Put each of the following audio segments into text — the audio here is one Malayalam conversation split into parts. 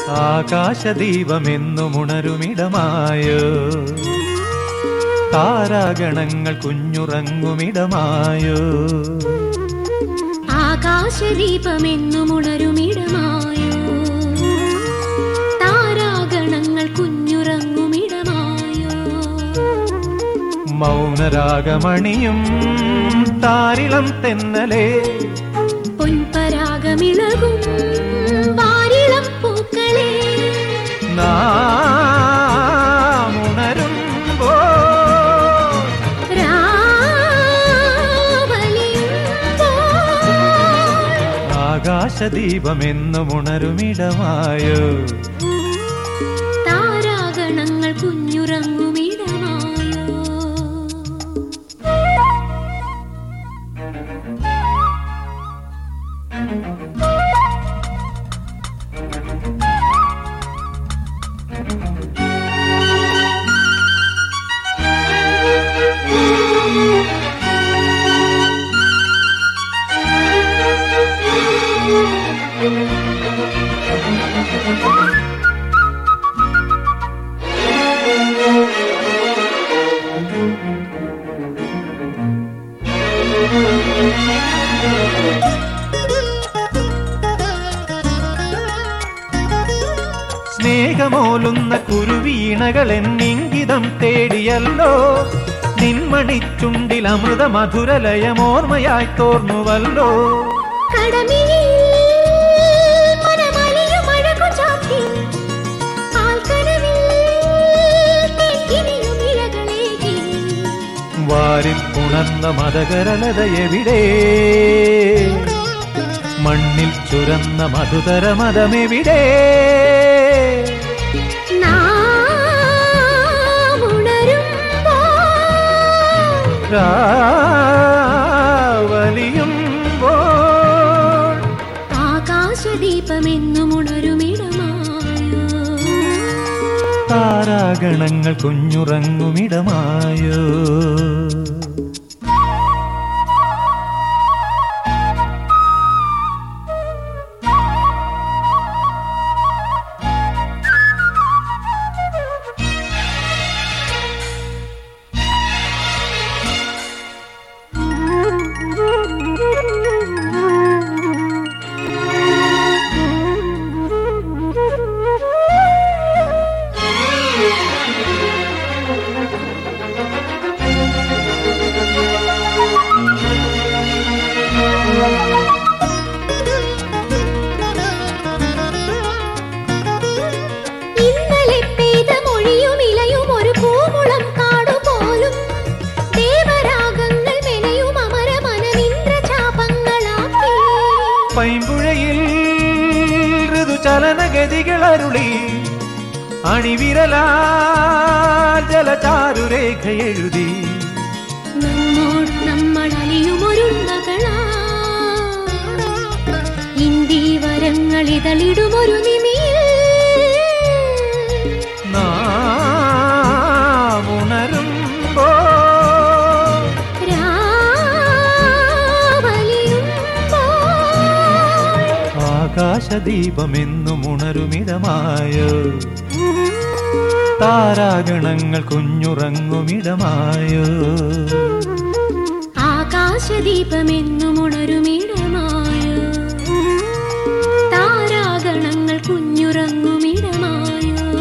ആകാശദീപമെന്നുമുണരുമിടമായോ താരാഗണങ്ങൾ കുഞ്ഞുറങ്ങുമിടമായോ ആകാശദീപമെന്നും ഉണരുമിടമായോ താരാഗണങ്ങൾ കുഞ്ഞുറങ്ങുമിടമായോ മൗനരാഗമണിയും താരിളം തെന്നലേ പൊൻപരാഗമിളകും വാരിളം പൂക്കളെ നാം ഉണരുമ്പോ രാവലിയുമ്പോൾ ആകാശദീപമെന്നും ഉണരുമിടമായോ താരാഗണങ്ങൾ കുഞ്ഞുറങ്ങുമിടമായോ സ്നേഹമോലുന്ന കുരുവീണകൾ എന്നിംഗിതം തേടിയല്ലോ നിൻമണിച്ചുണ്ടിൽ അമൃത മധുരലയമോർമ്മയായി തോർന്നുവല്ലോ കടമിഴിയിൽ മനമലിയുമഴകു ചാർത്തി, ആൽക്കനവിൽ തേക്കിനിയും ഇഴകളേകി. വാരിൽ ഉണർന്ന മതകരലത എവിടെ മണ്ണിൽ ചുരന്ന മധുതര മതമെവിടെ നാം ഉണരുമ്പോൾ രാവലിയുമ്പോൾ ആകാശദീപമെന്നും ഉണരുമിടമായോ താരാഗണങ്ങൾ കുഞ്ഞുറങ്ങുമിടമായോ ഇന്നലെ പെയ്ത മൊഴിയും ഇലയും ഒരു പൂമുളം കാടുപോലും ദേവരാഗങ്ങൾ മെനയും അമരമനമിന്ദ്രചാപങ്ങളാക്കി പൈമ്പുഴയിൽ ഋതുചലനഗതികൾ അരുളി അണിവിരലാ ജലചാരുരേഖ എഴുതി നമ്മോട് നമ്മൾ അലിയുമൊരുണ്ണകളാ ഇന്ദീവരങ്ങൾ ഇതളിടുമൊരു നിമിയിൽ നാം ഉണരുമ്പോ രാവലിയുമ്പോൾ ആകാശദീപമെന്നും ഉണരുമിടമായോ താരാഗണങ്ങൾ കുഞ്ഞുറങ്ങുമിടമായോ ആകാശദീപമെന്നും ഉണരുമിടമായോ താരാഗണങ്ങൾ കുഞ്ഞുറങ്ങുമിടമായോ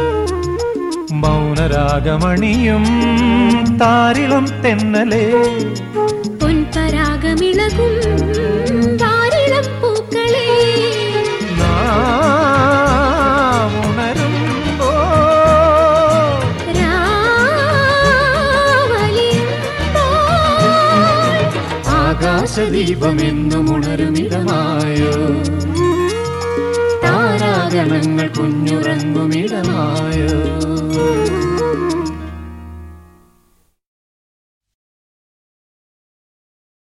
മൗനരാഗമണിയും താരിളം തെന്നലേ പൊൻപരാഗമിളകും വാരിളം പൂക്കളെ നാം ഉണരുമ്പോ രാവലിയുമ്പോൾ ആകാശദീപമെന്നും ഉണരുമിടമായോ താരാഗണങ്ങൾ കുഞ്ഞുറങ്ങുമിടമായോ